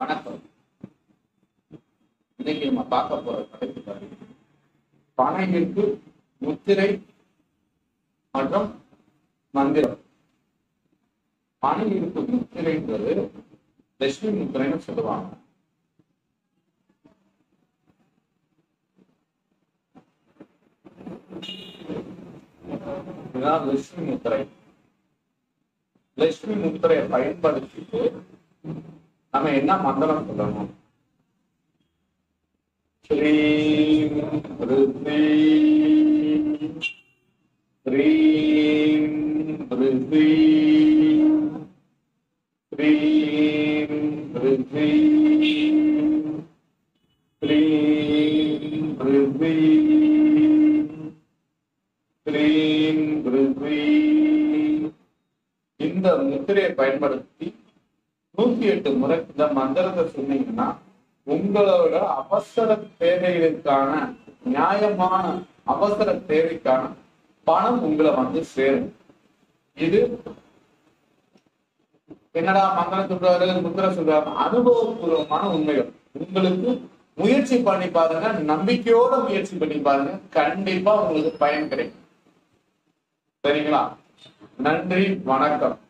வணக்கம் இன்னைக்கு நம்ம பார்க்க போற தலைப்பு பாத்தீங்கன்னா, பண ஈர்ப்பு முத்திரை மற்றும் மந்திரம் பண ஈர்ப்பு முத்திரைன்றது லட்சுமி முத்திரைன்னு சொல்லுவாங்க இதுதான் லட்சுமி முத்திரை லட்சுமி முத்திரையை பயன்படுத்திட்டு நம்ம என்ன மந்திரம் சொல்லணும் ஸ்ரீம் ரித்ரீம் ஸ்ரீம் ரித்ரீம் ஸ்ரீம் ரித்ரீம் ஸ்ரீம் ரித்ரீம் ஸ்ரீம் ரித்ரீம் இந்த முத்திரையை பயன்படுத்தி நூத்தி எட்டு முறை இந்த மந்திரத்தை சொன்னீங்கன்னா உங்களோட அவசர தேவைகளுக்கான நியாயமான அவசர தேவைக்கான பணம் உங்களை வந்து சேரும் இது என்னடா மந்திரம் சொல்றாரு முத்திரை சொல்றாரு அனுபவபூர்வமான உண்மைகள் உங்களுக்கு முயற்சி பண்ணி பாருங்க நம்பிக்கையோட முயற்சி பண்ணி பாருங்க கண்டிப்பா உங்களுக்கு பயன் கிடைக்கும் சரிங்களா நன்றி வணக்கம்